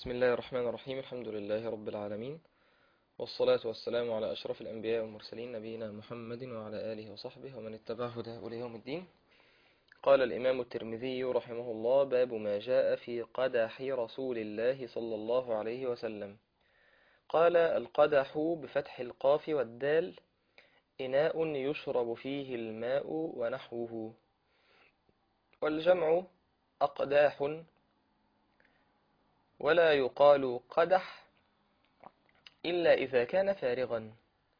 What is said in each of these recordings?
بسم الله الرحمن الرحيم الحمد لله رب العالمين والصلاة والسلام على أشرف الأنبياء والمرسلين نبينا محمد وعلى آله وصحبه ومن اتبع هداه إلى يوم الدين قال الإمام الترمذي رحمه الله باب ما جاء في قدح رسول الله صلى الله عليه وسلم قال القدح بفتح القاف والدال إناء يشرب فيه الماء ونحوه والجمع أقداح ولا يقال قدح إلا إذا كان فارغا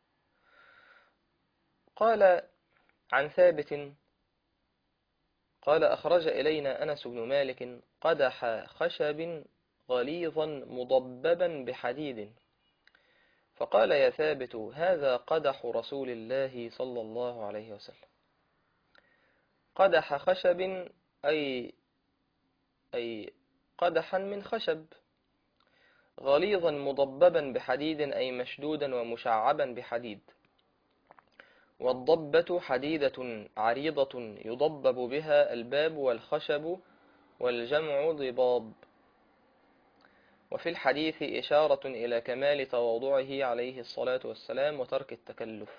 قال عن ثابت قال أخرج إلينا أنس بن مالك قدح خشب غليظا مضببا بحديد فقال يا ثابت هذا قدح رسول الله صلى الله عليه وسلم قدح خشب أي أي قدحا من خشب غليظا مضببا بحديد أي مشدودا ومشعبا بحديد والضبة حديدة عريضة يضبب بها الباب والخشب والجمع ضباب وفي الحديث إشارة إلى كمال تواضعه عليه الصلاة والسلام وترك التكلف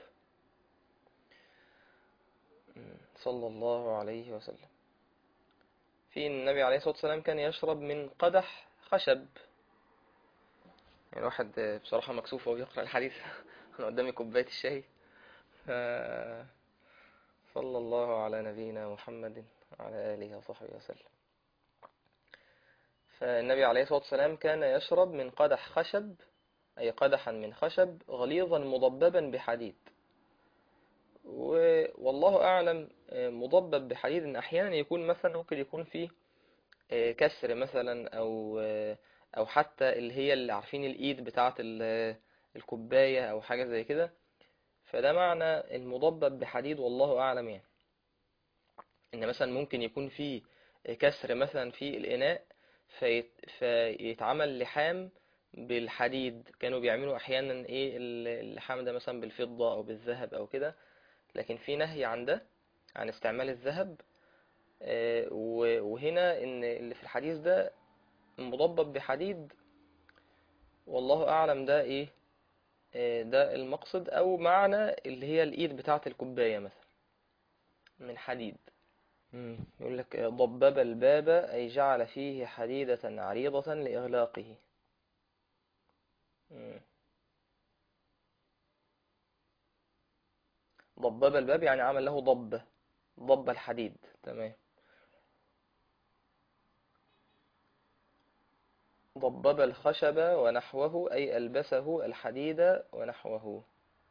صلى الله عليه وسلم في النبي عليه الصلاة والسلام كان يشرب من قدح خشب يعني الواحد بصراحة مكسوف وهو بيقرأ الحديث أنا قدامي كوباية الشاي صلى الله على نبينا محمد وعلى آله وصحبه وسلم فالنبي عليه الصلاة والسلام كان يشرب من قدح خشب أي قدحا من خشب غليظا مضببا بحديد والله أعلم مضبب بحديد إن أحيانا يكون مثلا ممكن يكون فيه كسر مثلا أو أو حتى اللي هي اللي عارفين الإيد بتاعة الكوباية أو حاجة زي كده فده معنى المضبب بحديد والله أعلم يعني إن مثلا ممكن يكون فيه كسر مثلا في الإناء فيت فيتعمل لحام بالحديد كانوا بيعملوا أحيانا إيه اللحام ده مثلا بالفضة أو بالذهب أو كده لكن في نهي عن ده عن استعمال الذهب وهنا ان اللي في الحديث ده مضبب بحديد والله اعلم ده ايه ده المقصد او معنى اللي هي الايد بتاعه الكوبايه مثلا من حديد يقول لك ضبب الباب اي جعل فيه حديده عريضه لاغلاقه ضبب الباب يعني عمل له ضبة ضب الحديد تمام ضبب الخشب ونحوه أي ألبسه الحديد ونحوه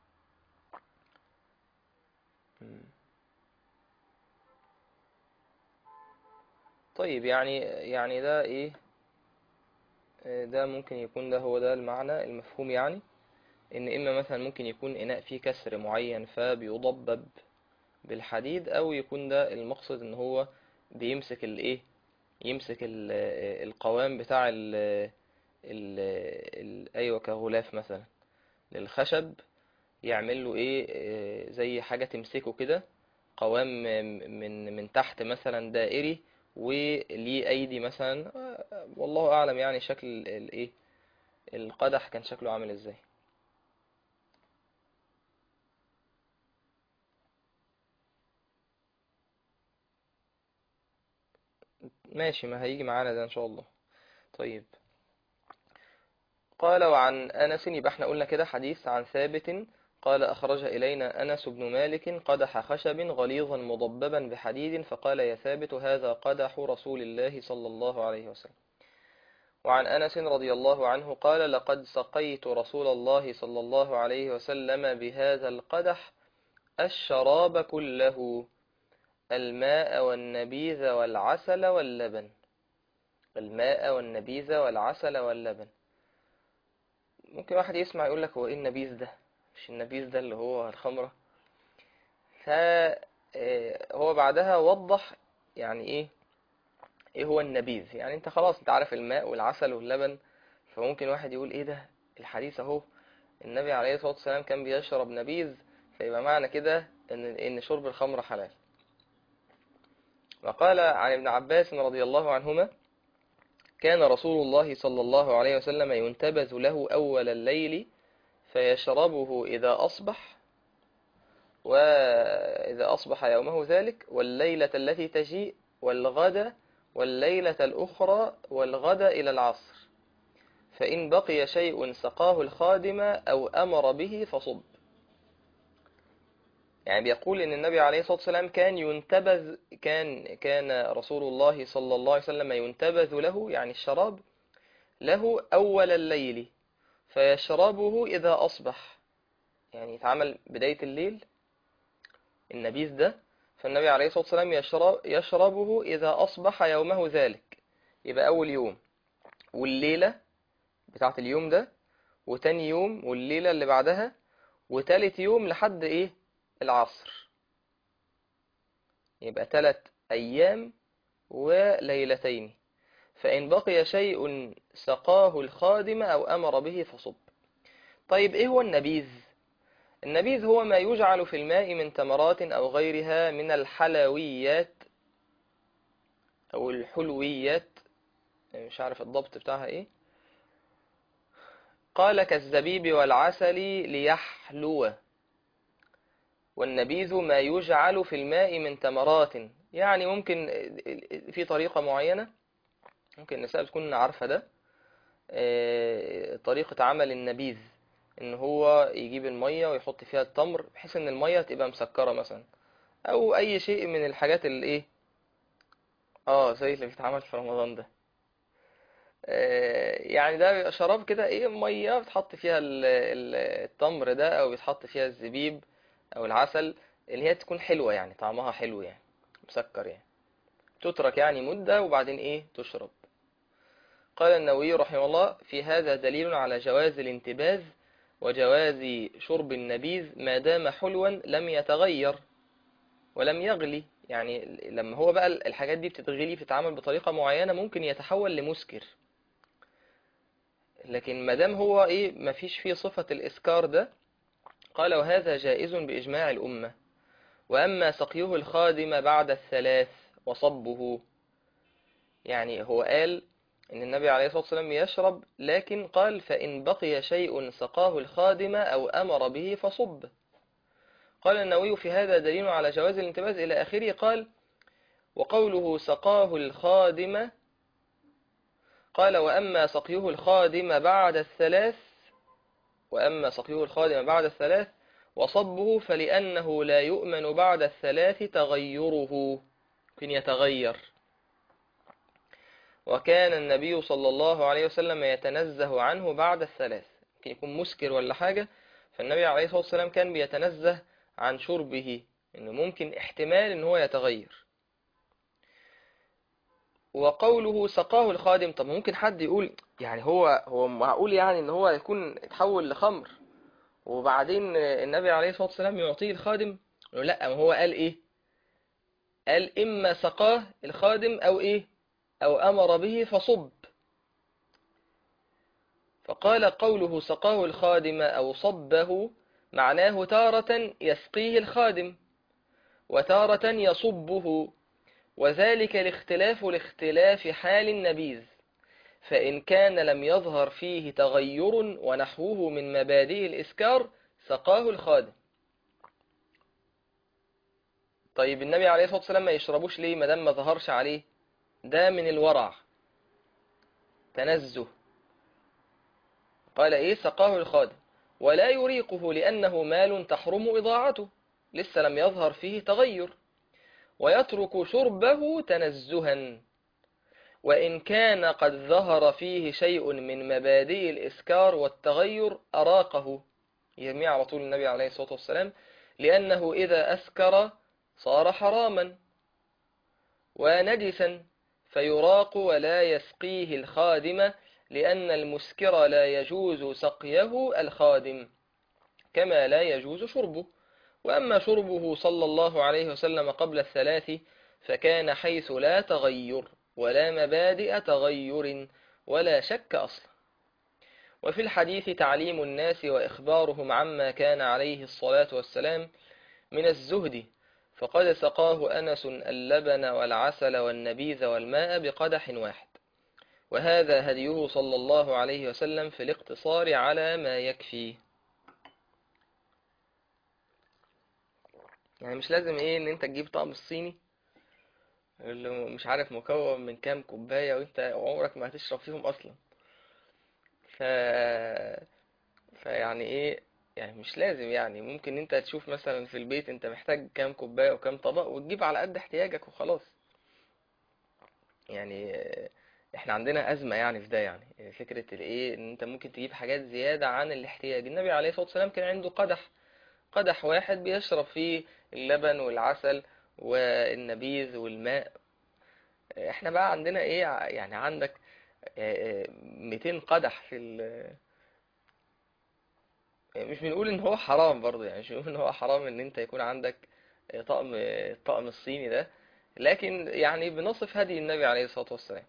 طيب يعني يعني ده ايه ده ممكن يكون ده هو ده المعنى المفهوم يعني ان اما مثلا ممكن يكون اناء فيه كسر معين فبيضبب بالحديد او يكون ده المقصد ان هو بيمسك الايه يمسك ال القوام بتاع ال ال ايوه كغلاف مثلا للخشب يعمل له ايه زي حاجه تمسكه كده قوام من من تحت مثلا دائري وليه ايدي مثلا والله اعلم يعني شكل الايه القدح كان شكله عامل ازاي ماشي ما هيجي معانا ده ان شاء الله طيب قال وعن انس يبقى احنا قلنا كده حديث عن ثابت قال اخرج الينا انس بن مالك قدح خشب غليظا مضببا بحديد فقال يا ثابت هذا قدح رسول الله صلى الله عليه وسلم وعن انس رضي الله عنه قال لقد سقيت رسول الله صلى الله عليه وسلم بهذا القدح الشراب كله الماء والنبيذ والعسل واللبن الماء والنبيذ والعسل واللبن ممكن واحد يسمع يقول لك هو ايه النبيذ ده مش النبيذ ده اللي هو الخمرة فهو بعدها وضح يعني ايه ايه هو النبيذ يعني انت خلاص انت عارف الماء والعسل واللبن فممكن واحد يقول ايه ده الحديث اهو النبي عليه الصلاة والسلام كان بيشرب نبيذ فيبقى معنى كده ان ان شرب الخمر حلال وقال عن ابن عباس رضي الله عنهما كان رسول الله صلى الله عليه وسلم ينتبذ له أول الليل فيشربه إذا أصبح وإذا أصبح يومه ذلك والليلة التي تجيء والغد والليلة الأخرى والغد إلى العصر فإن بقي شيء سقاه الخادم أو أمر به فصب يعني بيقول ان النبي عليه الصلاة والسلام كان ينتبذ كان كان رسول الله صلى الله عليه وسلم ينتبذ له يعني الشراب له أول الليل فيشربه إذا أصبح يعني يتعمل بداية الليل النبيذ ده فالنبي عليه الصلاة والسلام يشرب يشربه إذا أصبح يومه ذلك يبقى أول يوم والليلة بتاعة اليوم ده وتاني يوم والليلة اللي بعدها وتالت يوم لحد إيه العصر يبقى تلت أيام وليلتين فإن بقي شيء سقاه الخادم أو أمر به فصب طيب إيه هو النبيذ النبيذ هو ما يجعل في الماء من تمرات أو غيرها من الحلويات أو الحلويات مش عارف الضبط بتاعها إيه قال كالزبيب والعسل ليحلو والنبيذ ما يجعل في الماء من تمرات يعني ممكن في طريقة معينة ممكن النساء تكون عارفة ده طريقة عمل النبيذ ان هو يجيب المية ويحط فيها التمر بحيث ان المية تبقى مسكرة مثلا او اي شيء من الحاجات اللي ايه اه زي اللي بيتعمل في رمضان ده يعني ده بيبقى شراب كده ايه مية بتحط فيها التمر ده او بيتحط فيها الزبيب او العسل اللي هي تكون حلوة يعني طعمها حلو يعني مسكر يعني تترك يعني مدة وبعدين ايه تشرب قال النووي رحمه الله في هذا دليل على جواز الانتباذ وجواز شرب النبيذ ما دام حلوا لم يتغير ولم يغلي يعني لما هو بقى الحاجات دي بتتغلي بتتعمل بطريقة معينة ممكن يتحول لمسكر لكن ما دام هو ايه مفيش فيه صفة الإسكار ده قال وهذا جائز بإجماع الأمة وأما سقيه الخادم بعد الثلاث وصبه يعني هو قال إن النبي عليه الصلاة والسلام يشرب لكن قال فإن بقي شيء سقاه الخادم أو أمر به فصب قال النووي في هذا دليل على جواز الانتباز إلى آخره قال وقوله سقاه الخادم قال وأما سقيه الخادم بعد الثلاث وأما سقيه الخادم بعد الثلاث وصبه فلأنه لا يؤمن بعد الثلاث تغيره ممكن يتغير وكان النبي صلى الله عليه وسلم يتنزه عنه بعد الثلاث ممكن يكون مسكر ولا حاجة فالنبي عليه الصلاة والسلام كان بيتنزه عن شربه إنه ممكن احتمال إن هو يتغير وقوله سقاه الخادم طب ممكن حد يقول يعني هو هو معقول يعني ان هو يكون اتحول لخمر وبعدين النبي عليه الصلاة والسلام يعطيه الخادم لا ما هو قال ايه قال اما سقاه الخادم او ايه او امر به فصب فقال قوله سقاه الخادم او صبه معناه تارة يسقيه الخادم وتارة يصبه وذلك الاختلاف لاختلاف حال النبيذ فإن كان لم يظهر فيه تغير ونحوه من مبادئ الإسكار سقاه الخادم طيب النبي عليه الصلاة والسلام ما يشربوش ليه مدام ما ظهرش عليه ده من الورع تنزه قال ايه سقاه الخادم ولا يريقه لأنه مال تحرم إضاعته لسه لم يظهر فيه تغير ويترك شربه تنزها وإن كان قد ظهر فيه شيء من مبادئ الإسكار والتغير أراقه يرمي على طول النبي عليه الصلاة والسلام لأنه إذا أسكر صار حراما ونجسا فيراق ولا يسقيه الخادم لأن المسكر لا يجوز سقيه الخادم كما لا يجوز شربه وأما شربه صلى الله عليه وسلم قبل الثلاث فكان حيث لا تغير ولا مبادئ تغير ولا شك أصلا وفي الحديث تعليم الناس وإخبارهم عما كان عليه الصلاة والسلام من الزهد فقد سقاه أنس اللبن والعسل والنبيذ والماء بقدح واحد وهذا هديه صلى الله عليه وسلم في الاقتصار على ما يكفي يعني مش لازم ايه ان انت تجيب طقم الصيني اللي مش عارف مكون من كام كوباية وانت عمرك ما هتشرب فيهم اصلا ف فيعني ايه يعني مش لازم يعني ممكن انت تشوف مثلا في البيت انت محتاج كام كوباية وكام طبق وتجيب على قد احتياجك وخلاص يعني آه، احنا عندنا أزمة يعني في ده يعني فكرة الايه ان انت ممكن تجيب حاجات زيادة عن الاحتياج النبي عليه الصلاة والسلام كان عنده قدح قدح واحد بيشرب فيه اللبن والعسل والنبيذ والماء احنا بقى عندنا ايه يعني عندك آه، آه، 200 قدح في ال مش بنقول ان هو حرام برضه يعني مش بنقول ان هو حرام ان انت يكون عندك طقم الطقم الصيني ده لكن يعني بنصف هدي النبي عليه الصلاة والسلام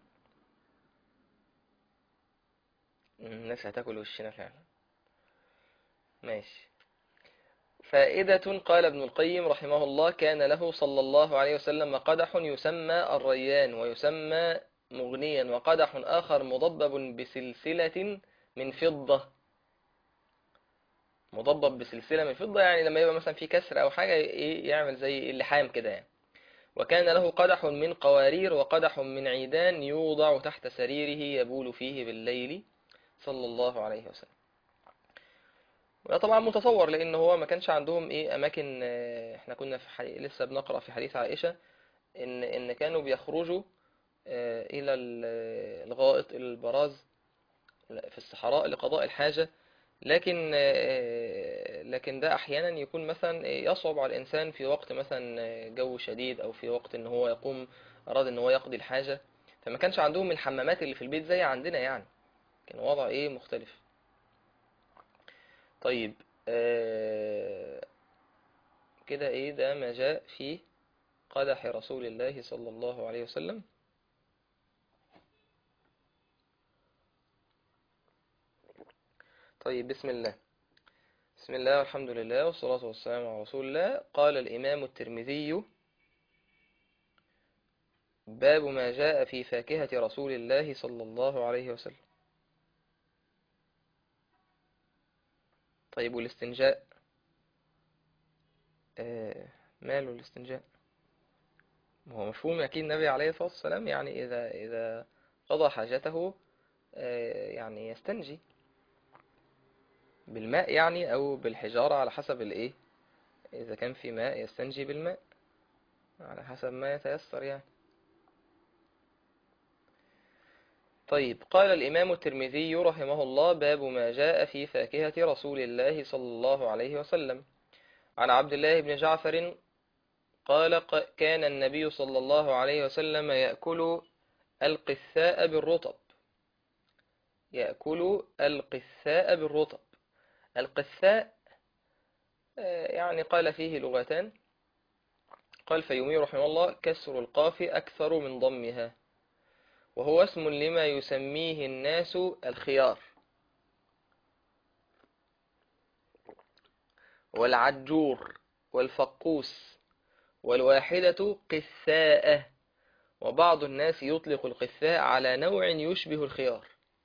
الناس هتاكل وشنا فعلا ماشي فائدة قال ابن القيم رحمه الله كان له صلى الله عليه وسلم قدح يسمى الريان ويسمى مغنيا وقدح آخر مضبب بسلسلة من فضة مضبب بسلسلة من فضة يعني لما يبقى مثلا في كسر أو حاجة إيه يعمل زي اللحام كده يعني وكان له قدح من قوارير وقدح من عيدان يوضع تحت سريره يبول فيه بالليل صلى الله عليه وسلم وده طبعا متصور لأن هو ما كانش عندهم إيه أماكن آه، إحنا كنا في حديث لسه بنقرأ في حديث عائشة إن إن كانوا بيخرجوا آه، إلى ال- الغائط إلى البراز في الصحراء لقضاء الحاجة لكن آه، لكن ده احيانا يكون مثلا يصعب على الانسان في وقت مثلا جو شديد او في وقت ان هو يقوم اراد ان هو يقضي الحاجة فما كانش عندهم الحمامات اللي في البيت زي عندنا يعني كان وضع ايه مختلف طيب آه، كده ايه ده ما جاء في قدح رسول الله صلى الله عليه وسلم طيب بسم الله بسم الله والحمد لله والصلاة والسلام على رسول الله قال الإمام الترمذي باب ما جاء في فاكهة رسول الله صلى الله عليه وسلم طيب والاستنجاء آه ماله الاستنجاء ما هو مفهوم أكيد النبي عليه الصلاة والسلام يعني إذا إذا قضى حاجته آه يعني يستنجي بالماء يعني أو بالحجارة على حسب الإيه إذا كان في ماء يستنجي بالماء على حسب ما يتيسر يعني طيب قال الإمام الترمذي رحمه الله باب ما جاء في فاكهة رسول الله صلى الله عليه وسلم عن عبد الله بن جعفر قال ق- كان النبي صلى الله عليه وسلم يأكل القثاء بالرطب يأكل القثاء بالرطب القثاء آه، يعني قال فيه لغتان قال فيومي رحمه الله كسر القاف أكثر من ضمها وهو اسم لما يسميه الناس الخيار والعجور والفقوس والواحدة قثاءة وبعض الناس يطلق القثاء على نوع يشبه الخيار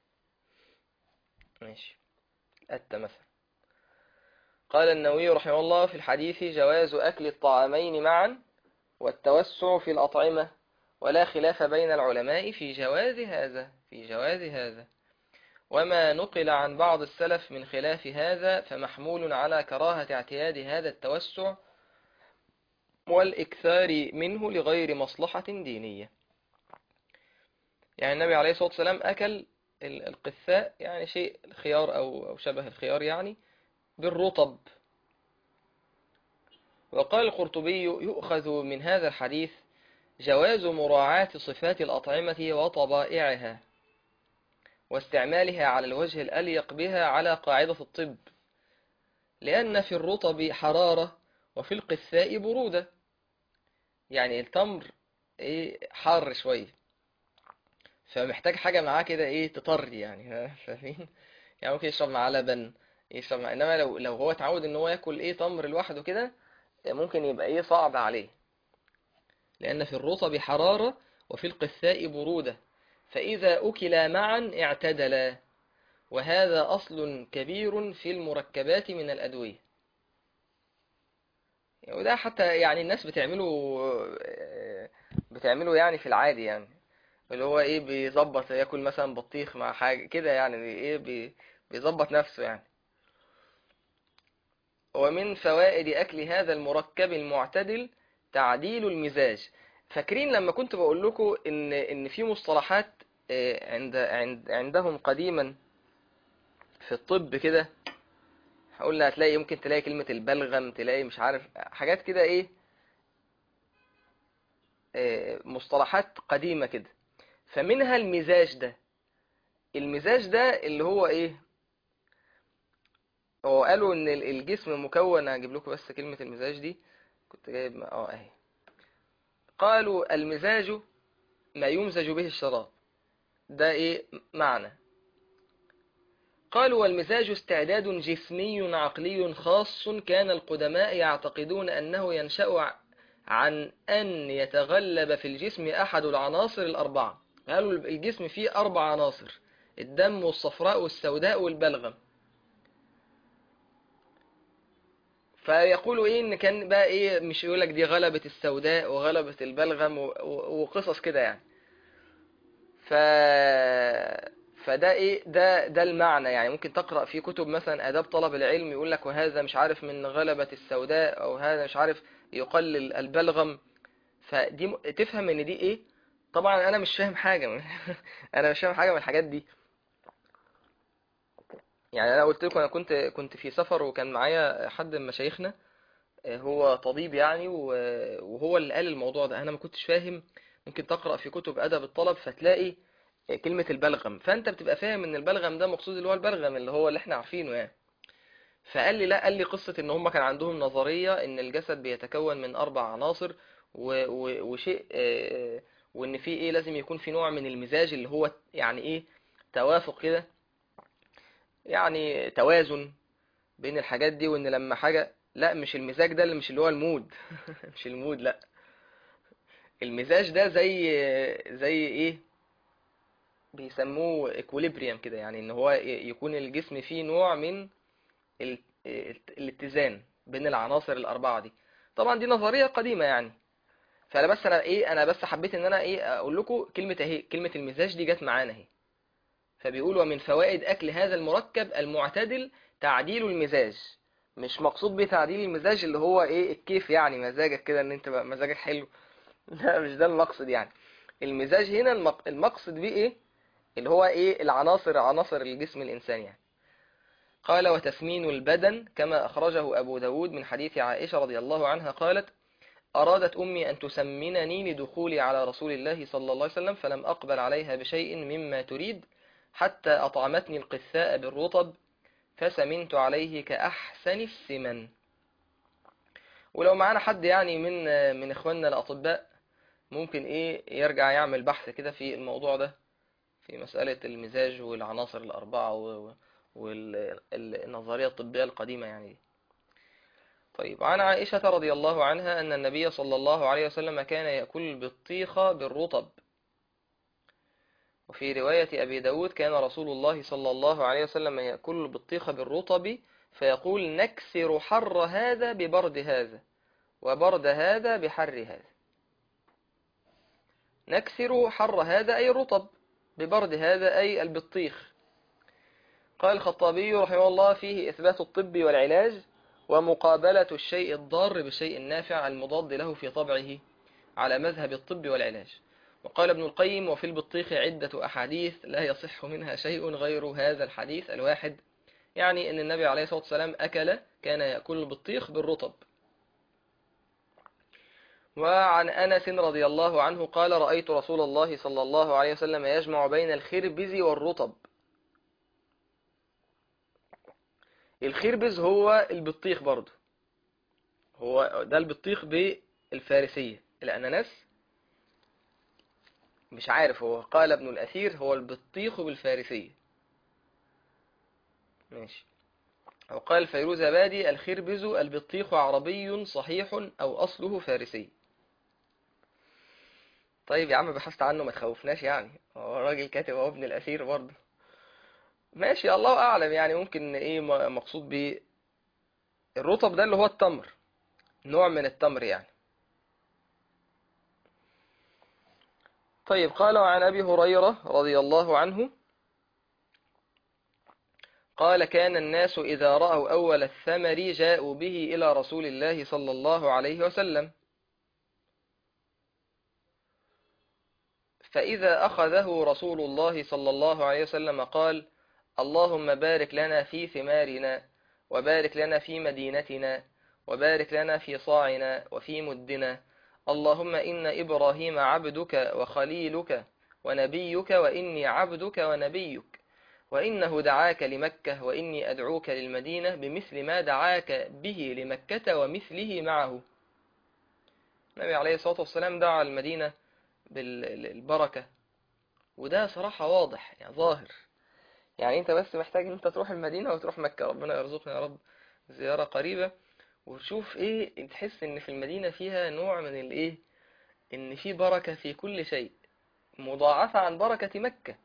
ماشي أتى مثلا قال النووي رحمه الله في الحديث جواز أكل الطعامين معا والتوسع في الأطعمة ولا خلاف بين العلماء في جواز هذا في جواز هذا وما نقل عن بعض السلف من خلاف هذا فمحمول على كراهة اعتياد هذا التوسع والإكثار منه لغير مصلحة دينية يعني النبي عليه الصلاة والسلام أكل ال- القثاء يعني شيء الخيار أو أو شبه الخيار يعني بالرطب وقال القرطبي يؤخذ من هذا الحديث جواز مراعاة صفات الأطعمة وطبائعها واستعمالها على الوجه الأليق بها على قاعدة الطب لأن في الرطب حرارة وفي القثاء برودة يعني التمر إيه حار شوية فمحتاج حاجة معاه كده إيه تطري يعني ها، فاهمين يعني ممكن يشرب معاه لبن يشرب معاه إنما لو لو هو اتعود إن هو ياكل إيه تمر لوحده كده ممكن يبقى إيه صعب عليه لأن في الرطب حرارة وفي القثاء برودة فإذا أكلا معا اعتدلا وهذا أصل كبير في المركبات من الأدوية وده حتى يعني الناس بتعمله بتعمله يعني في العادي يعني اللي هو ايه بيظبط ياكل مثلا بطيخ مع حاجة كده يعني ايه بي- بيظبط نفسه يعني ومن فوائد أكل هذا المركب المعتدل تعديل المزاج فاكرين لما كنت بقول لكم ان ان في مصطلحات آه، عند عند عندهم قديما في الطب كده قلنا هتلاقي ممكن تلاقي كلمة البلغم تلاقي مش عارف حاجات كده ايه آه، مصطلحات قديمة كده فمنها المزاج ده المزاج ده اللي هو ايه هو قالوا ان ال- الجسم مكون هجيب لكم بس كلمة المزاج دي كنت جايب اه اهي قالوا المزاج ما يمزج به الشراب ده ايه معنى قالوا والمزاج استعداد جسمي عقلي خاص كان القدماء يعتقدون أنه ينشأ ع- عن أن يتغلب في الجسم أحد العناصر الأربعة قالوا الجسم فيه أربع عناصر الدم والصفراء والسوداء والبلغم فيقولوا ايه ان كان بقى ايه مش يقولك دي غلبة السوداء وغلبة البلغم و- و- وقصص كده يعني ف فده ايه ده ده المعنى يعني ممكن تقرأ في كتب مثلا آداب طلب العلم يقول لك وهذا مش عارف من غلبة السوداء او هذا مش عارف يقلل البلغم فدي م- تفهم ان دي ايه طبعا انا مش فاهم حاجة من انا مش فاهم حاجة من الحاجات دي يعني انا قلت لكم انا كنت كنت في سفر وكان معايا حد من مشايخنا آه، هو طبيب يعني و- وهو اللي قال الموضوع ده انا ما كنتش فاهم ممكن تقرأ في كتب ادب الطلب فتلاقي كلمة البلغم فانت بتبقى فاهم ان البلغم ده مقصود اللي هو البلغم اللي هو اللي احنا عارفينه يعني فقال لي لا قال لي قصة ان هم كان عندهم نظرية ان الجسد بيتكون من اربع عناصر و... و... وشيء آه، وان في ايه لازم يكون في نوع من المزاج اللي هو يعني ايه توافق كده يعني توازن بين الحاجات دي وان لما حاجة لا مش المزاج ده اللي مش اللي هو المود مش المود لا المزاج ده زي زي ايه بيسموه equilibrium كده يعني ان هو ي- يكون الجسم فيه نوع من ال- ال- الاتزان بين العناصر الأربعة دي طبعا دي نظرية قديمة يعني فانا بس انا ايه انا بس حبيت ان انا ايه اقول لكم كلمة اهي كلمة المزاج دي جت معانا اهي فبيقول ومن فوائد اكل هذا المركب المعتدل تعديل المزاج مش مقصود بتعديل المزاج اللي هو ايه الكيف يعني مزاجك كده ان انت بقى مزاجك حلو لا مش ده المقصد يعني المزاج هنا المق- المقصد بيه ايه اللي هو ايه العناصر عناصر الجسم الانساني يعني قال وتسمين البدن كما أخرجه أبو داود من حديث عائشة رضي الله عنها قالت أرادت أمي أن تسمنني لدخولي على رسول الله صلى الله عليه وسلم فلم أقبل عليها بشيء مما تريد حتى أطعمتني القثاء بالرطب فسمنت عليه كأحسن السمن ولو معانا حد يعني من من إخواننا الأطباء ممكن إيه يرجع يعمل بحث كده في الموضوع ده في مسألة المزاج والعناصر الأربعة و- والنظرية الطبية القديمة يعني دي. طيب عن عائشة رضي الله عنها أن النبي صلى الله عليه وسلم كان يأكل البطيخ بالرطب وفي رواية أبي داود كان رسول الله صلى الله عليه وسلم يأكل البطيخ بالرطب فيقول نكسر حر هذا ببرد هذا وبرد هذا بحر هذا نكسر حر هذا أي الرطب ببرد هذا أي البطيخ قال الخطابي رحمه الله فيه إثبات الطب والعلاج ومقابلة الشيء الضار بالشيء النافع المضاد له في طبعه على مذهب الطب والعلاج وقال ابن القيم وفي البطيخ عدة أحاديث لا يصح منها شيء غير هذا الحديث الواحد يعني أن النبي عليه الصلاة والسلام أكل كان يأكل البطيخ بالرطب وعن أنس رضي الله عنه قال رأيت رسول الله صلى الله عليه وسلم يجمع بين الخربز والرطب الخربز هو البطيخ برضه هو ده البطيخ بالفارسية الأناناس مش عارف هو قال ابن الأثير هو البطيخ بالفارسية ماشي أو قال فيروز بادي الخربز البطيخ عربي صحيح أو أصله فارسي طيب يا عم بحثت عنه ما تخوفناش يعني هو راجل كاتب هو ابن الأثير برضه ماشي الله أعلم يعني ممكن إيه م- مقصود بيه الرطب ده اللي هو التمر نوع من التمر يعني طيب قال عن أبي هريرة رضي الله عنه قال كان الناس إذا رأوا أول الثمر جاءوا به إلى رسول الله صلى الله عليه وسلم فإذا أخذه رسول الله صلى الله عليه وسلم قال اللهم بارك لنا في ثمارنا وبارك لنا في مدينتنا وبارك لنا في صاعنا وفي مدنا اللهم إن إبراهيم عبدك وخليلك ونبيك وإني عبدك ونبيك وإنه دعاك لمكة وإني أدعوك للمدينة بمثل ما دعاك به لمكة ومثله معه النبي عليه الصلاة والسلام دعا المدينة بالبركة وده صراحة واضح يعني ظاهر يعني انت بس محتاج ان انت تروح المدينة وتروح مكة ربنا يرزقنا يا رب زيارة قريبة وتشوف ايه تحس ان في المدينة فيها نوع من الايه ان في بركة في كل شيء مضاعفة عن بركة مكة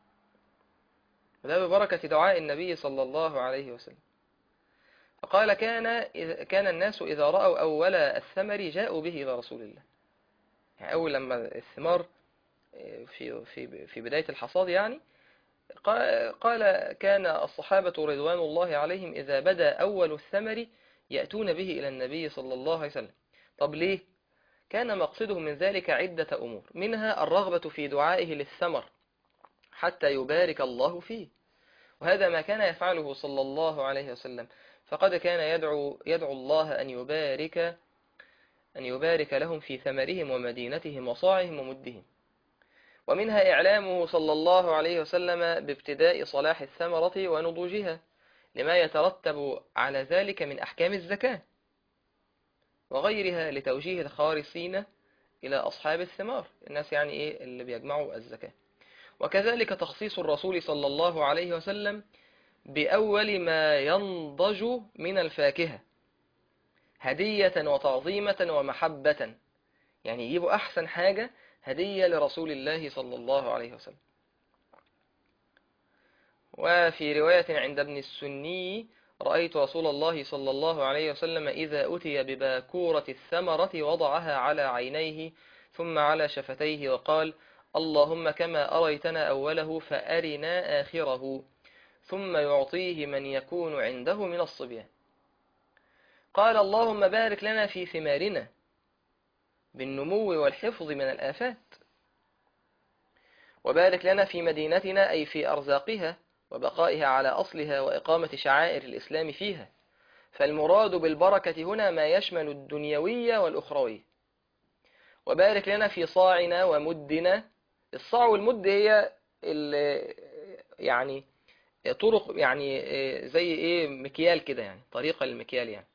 وده ببركة دعاء النبي صلى الله عليه وسلم فقال كان إذا- كان الناس إذا رأوا أول الثمر جاءوا به إلى رسول الله يعني أول لما الثمار في في في بداية الحصاد يعني قا- قال كان الصحابة رضوان الله عليهم إذا بدا أول الثمر يأتون به إلى النبي صلى الله عليه وسلم طب ليه؟ كان مقصدهم من ذلك عدة أمور منها الرغبة في دعائه للثمر حتى يبارك الله فيه وهذا ما كان يفعله صلى الله عليه وسلم فقد كان يدعو يدعو الله أن يبارك أن يبارك لهم في ثمرهم ومدينتهم وصاعهم ومدهم ومنها إعلامه صلى الله عليه وسلم بابتداء صلاح الثمرة ونضوجها لما يترتب على ذلك من أحكام الزكاة وغيرها لتوجيه الخارصين إلى أصحاب الثمار الناس يعني إيه اللي بيجمعوا الزكاة وكذلك تخصيص الرسول صلى الله عليه وسلم بأول ما ينضج من الفاكهة هدية وتعظيمة ومحبة يعني يجيبوا أحسن حاجة هدية لرسول الله صلى الله عليه وسلم وفي رواية عند ابن السني رأيت رسول الله صلى الله عليه وسلم إذا أتي بباكورة الثمرة وضعها على عينيه ثم على شفتيه وقال اللهم كما أريتنا أوله فأرنا آخره ثم يعطيه من يكون عنده من الصبيان قال اللهم بارك لنا في ثمارنا بالنمو والحفظ من الآفات وبارك لنا في مدينتنا أي في أرزاقها وبقائها على أصلها وإقامة شعائر الإسلام فيها فالمراد بالبركة هنا ما يشمل الدنيوية والأخروية وبارك لنا في صاعنا ومدنا الصاع والمد هي ال- يعني طرق يعني زي ايه مكيال كده يعني طريقة للمكيال يعني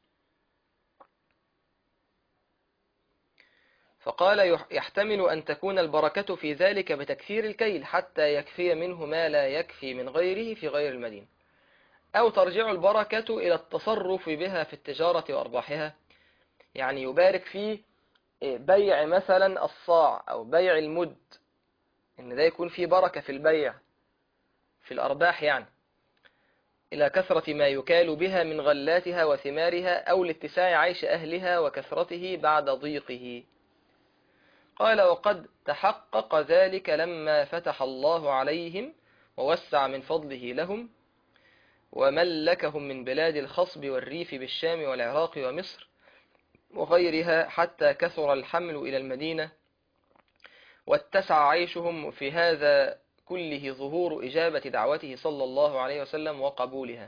فقال يح- يحتمل أن تكون البركة في ذلك بتكثير الكيل حتى يكفي منه ما لا يكفي من غيره في غير المدينة أو ترجع البركة إلى التصرف بها في التجارة وأرباحها يعني يبارك في بيع مثلا الصاع أو بيع المد إن ده يكون في بركة في البيع في الأرباح يعني إلى كثرة ما يكال بها من غلاتها وثمارها أو لاتساع عيش أهلها وكثرته بعد ضيقه قال وقد تحقق ذلك لما فتح الله عليهم ووسع من فضله لهم وملكهم من بلاد الخصب والريف بالشام والعراق ومصر وغيرها حتى كثر الحمل إلى المدينة واتسع عيشهم في هذا كله ظهور إجابة دعوته صلى الله عليه وسلم وقبولها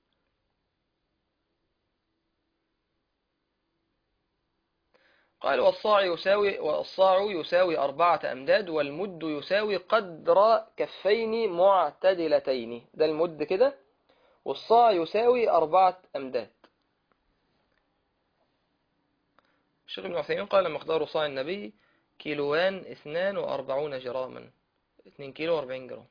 قال والصاع يساوي والصاع يساوي أربعة أمداد والمد يساوي قدر كفين معتدلتين ده المد كده والصاع يساوي أربعة أمداد الشيخ ابن عثيمين قال مقدار صاع النبي كيلوان اثنان وأربعون جراما اثنين كيلو وأربعين جرام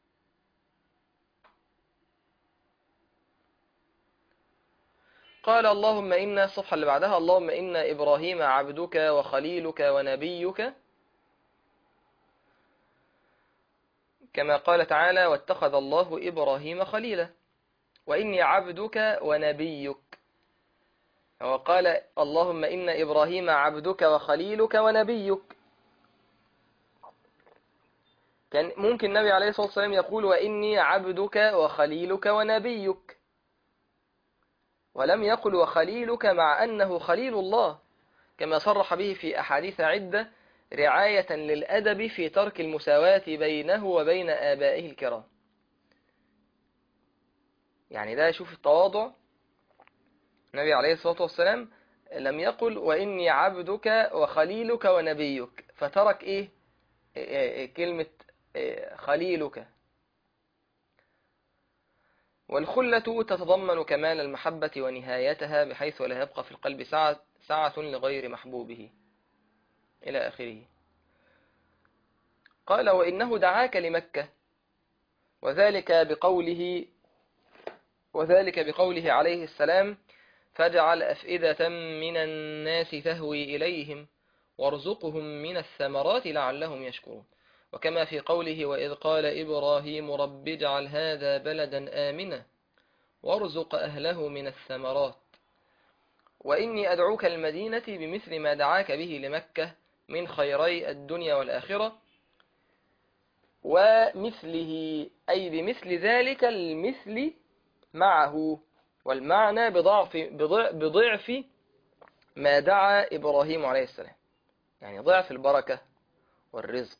قال اللهم إن الصفحة اللي بعدها اللهم إن إبراهيم عبدك وخليلك ونبيك كما قال تعالى واتخذ الله إبراهيم خليلا وإني عبدك ونبيك وقال اللهم إن إبراهيم عبدك وخليلك ونبيك كان ممكن النبي عليه الصلاة والسلام يقول وإني عبدك وخليلك ونبيك ولم يقل وخليلك مع أنه خليل الله كما صرح به في أحاديث عدة رعاية للأدب في ترك المساواة بينه وبين آبائه الكرام يعني ده شوف التواضع النبي عليه الصلاة والسلام لم يقل وإني عبدك وخليلك ونبيك فترك إيه, إيه كلمة إيه خليلك والخلة تتضمن كمال المحبة ونهايتها بحيث لا يبقى في القلب سعة, سعة لغير محبوبه إلى آخره قال وإنه دعاك لمكة وذلك بقوله وذلك بقوله عليه السلام فاجعل أفئدة من الناس تهوي إليهم وارزقهم من الثمرات لعلهم يشكرون وكما في قوله وإذ قال إبراهيم رب اجعل هذا بلدا آمنا وارزق أهله من الثمرات وإني أدعوك المدينة بمثل ما دعاك به لمكة من خيري الدنيا والآخرة ومثله أي بمثل ذلك المثل معه والمعنى بضعف, بضعف ما دعا إبراهيم عليه السلام يعني ضعف البركة والرزق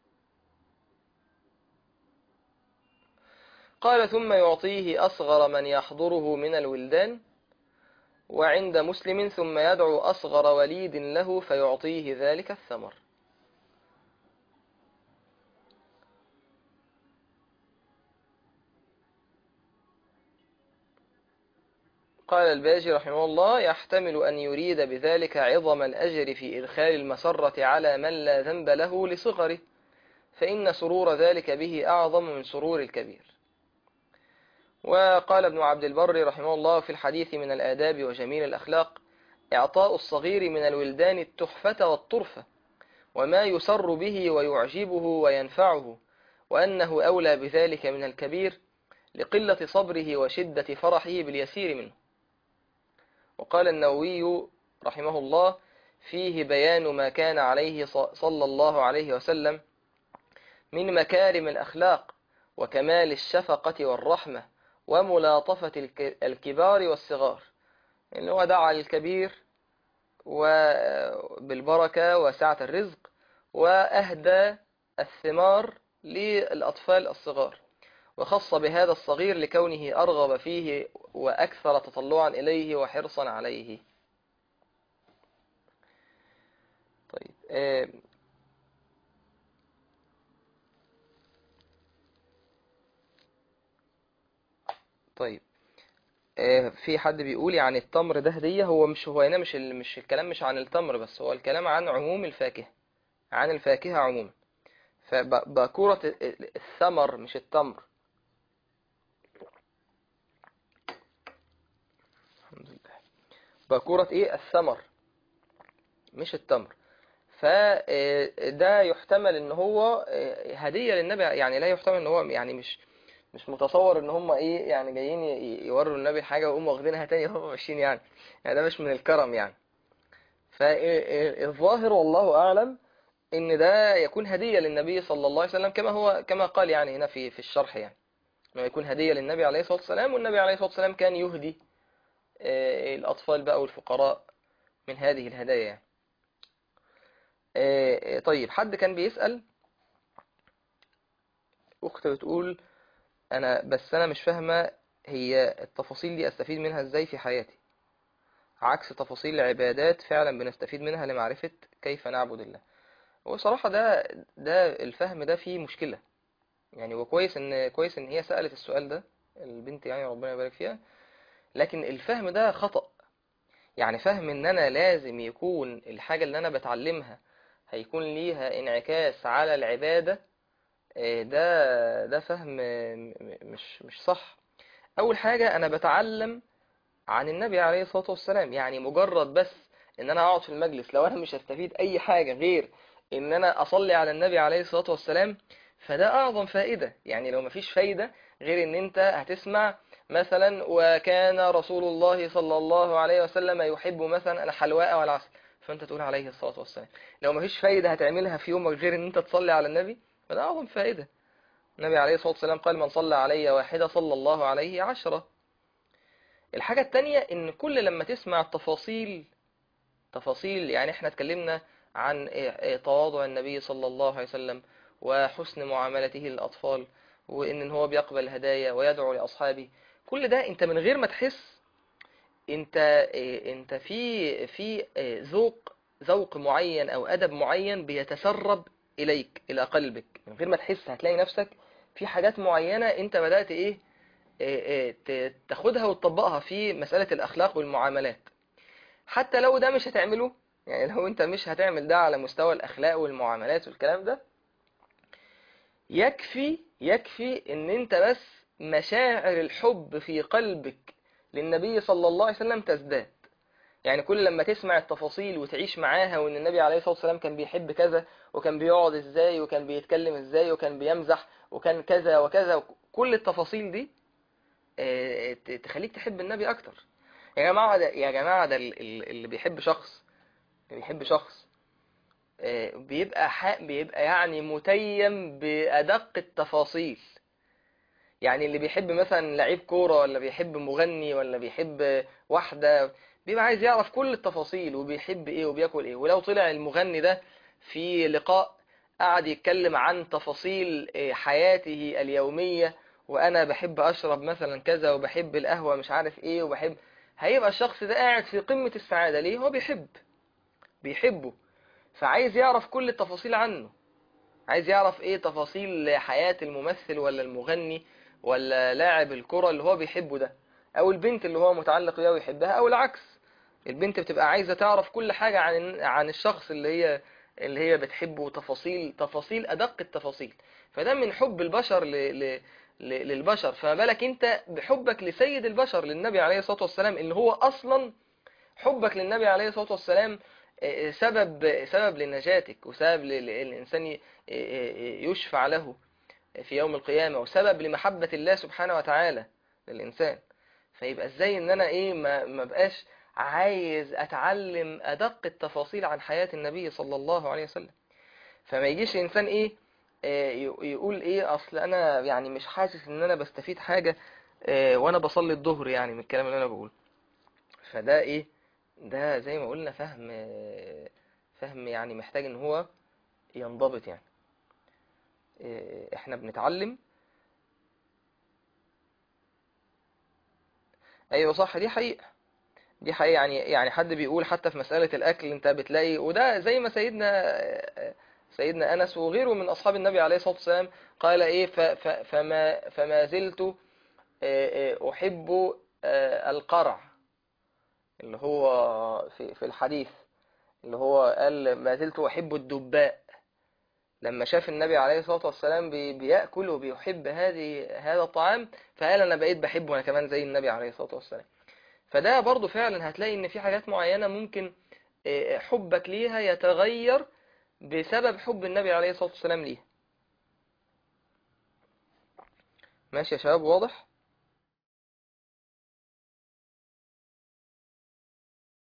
قال ثم يعطيه أصغر من يحضره من الولدان وعند مسلم ثم يدعو أصغر وليد له فيعطيه ذلك الثمر قال الباجي رحمه الله يحتمل أن يريد بذلك عظم الأجر في إدخال المسرة على من لا ذنب له لصغره فإن سرور ذلك به أعظم من سرور الكبير وقال ابن عبد البر رحمه الله في الحديث من الآداب وجميل الأخلاق إعطاء الصغير من الولدان التحفة والطرفة وما يسر به ويعجبه وينفعه وأنه أولى بذلك من الكبير لقلة صبره وشدة فرحه باليسير منه وقال النووي رحمه الله فيه بيان ما كان عليه صلى الله عليه وسلم من مكارم الأخلاق وكمال الشفقة والرحمة وملاطفة الكبار والصغار اللي هو دعا للكبير وبالبركة وسعة الرزق وأهدى الثمار للأطفال الصغار وخص بهذا الصغير لكونه أرغب فيه وأكثر تطلعا إليه وحرصا عليه طيب آه طيب آه في حد بيقول يعني التمر ده هدية هو مش هو هنا مش ال... مش الكلام مش عن التمر بس هو الكلام عن عموم الفاكهة عن الفاكهة عموما فباكورة الثمر مش التمر الحمد لله باكورة ايه الثمر مش التمر فده يحتمل ان هو هدية للنبي يعني لا يحتمل ان هو يعني مش مش متصور ان هم ايه يعني جايين يوروا النبي حاجة وهم واخدينها تاني هم ماشيين يعني يعني ده مش من الكرم يعني فالظاهر والله اعلم ان ده يكون هدية للنبي صلى الله عليه وسلم كما هو كما قال يعني هنا في في الشرح يعني انه يكون هدية للنبي عليه الصلاة والسلام والنبي عليه الصلاة والسلام كان يهدي الأطفال بقى والفقراء من هذه الهدايا يعني. طيب حد كان بيسأل أخت بتقول أنا بس أنا مش فاهمة هي التفاصيل دي أستفيد منها إزاي في حياتي عكس تفاصيل العبادات فعلا بنستفيد منها لمعرفة كيف نعبد الله وصراحة ده ده الفهم ده فيه مشكلة يعني وكويس إن كويس إن هي سألت السؤال ده البنت يعني ربنا يبارك فيها لكن الفهم ده خطأ يعني فهم ان انا لازم يكون الحاجة اللي انا بتعلمها هيكون ليها انعكاس على العبادة ده ده فهم مش مش صح اول حاجة انا بتعلم عن النبي عليه الصلاة والسلام يعني مجرد بس ان انا اقعد في المجلس لو انا مش هستفيد اي حاجة غير ان انا اصلي على النبي عليه الصلاة والسلام فده اعظم فائدة يعني لو مفيش فايدة غير ان انت هتسمع مثلا وكان رسول الله صلى الله عليه وسلم يحب مثلا الحلواء والعسل فانت تقول عليه الصلاة والسلام لو مفيش فايدة هتعملها في يومك غير ان انت تصلي على النبي فده اعظم فائدة النبي عليه الصلاة والسلام قال من صلى علي واحدة صلى الله عليه عشرة الحاجة التانية ان كل لما تسمع التفاصيل تفاصيل يعني احنا اتكلمنا عن تواضع النبي صلى الله عليه وسلم وحسن معاملته للأطفال وإن هو بيقبل الهدايا ويدعو لأصحابه كل ده أنت من غير ما تحس أنت أنت في في ذوق ذوق معين أو أدب معين بيتسرب إليك إلى قلبك من غير ما تحس هتلاقي نفسك في حاجات معينة أنت بدأت إيه تاخدها وتطبقها في مسألة الأخلاق والمعاملات حتى لو ده مش هتعمله يعني لو انت مش هتعمل ده على مستوى الاخلاق والمعاملات والكلام ده يكفي يكفي ان انت بس مشاعر الحب في قلبك للنبي صلى الله عليه وسلم تزداد يعني كل لما تسمع التفاصيل وتعيش معاها وان النبي عليه الصلاة والسلام كان بيحب كذا وكان بيقعد ازاي وكان بيتكلم ازاي وكان بيمزح وكان كذا وكذا كل التفاصيل دي تخليك تحب النبي اكتر يا جماعة ده يا جماعة ده اللي بيحب شخص اللي بيحب شخص بيبقى حق بيبقى يعني متيم بأدق التفاصيل يعني اللي بيحب مثلا لعيب كورة ولا بيحب مغني ولا بيحب واحدة بيبقى عايز يعرف كل التفاصيل وبيحب ايه وبياكل ايه ولو طلع المغني ده في لقاء قعد يتكلم عن تفاصيل حياته اليومية وانا بحب اشرب مثلا كذا وبحب القهوة مش عارف ايه وبحب هيبقى الشخص ده قاعد في قمة السعادة ليه هو بيحب بيحبه فعايز يعرف كل التفاصيل عنه عايز يعرف ايه تفاصيل حياة الممثل ولا المغني ولا لاعب الكرة اللي هو بيحبه ده او البنت اللي هو متعلق بيها ويحبها او العكس البنت بتبقى عايزة تعرف كل حاجة عن عن الشخص اللي هي اللي هي بتحبه تفاصيل تفاصيل ادق التفاصيل فده من حب البشر ل... ل... للبشر فما بالك انت بحبك لسيد البشر للنبي عليه الصلاة والسلام اللي هو اصلا حبك للنبي عليه الصلاة والسلام سبب سبب لنجاتك وسبب للإنسان يشفع له في يوم القيامة وسبب لمحبة الله سبحانه وتعالى للإنسان فيبقى ازاي ان انا ايه ما, ما بقاش عايز اتعلم ادق التفاصيل عن حياة النبي صلى الله عليه وسلم فما يجيش الانسان ايه يقول ايه اصل انا يعني مش حاسس ان انا بستفيد حاجة وانا بصلي الظهر يعني من الكلام اللي انا بقوله فده ايه ده زي ما قلنا فهم فهم يعني محتاج ان هو ينضبط يعني احنا بنتعلم ايوه صح دي حقيقة دي حقيقة يعني يعني حد بيقول حتى في مسألة الاكل انت بتلاقي وده زي ما سيدنا سيدنا انس وغيره من اصحاب النبي عليه الصلاة والسلام قال ايه فما فما زلت احب القرع اللي هو في في الحديث اللي هو قال ما زلت أحب الدباء لما شاف النبي عليه الصلاة والسلام بيأكل وبيحب هذه هذا الطعام فقال أنا بقيت بحبه أنا كمان زي النبي عليه الصلاة والسلام فده برضو فعلا هتلاقي إن في حاجات معينة ممكن حبك ليها يتغير بسبب حب النبي عليه الصلاة والسلام ليها ماشي يا شباب واضح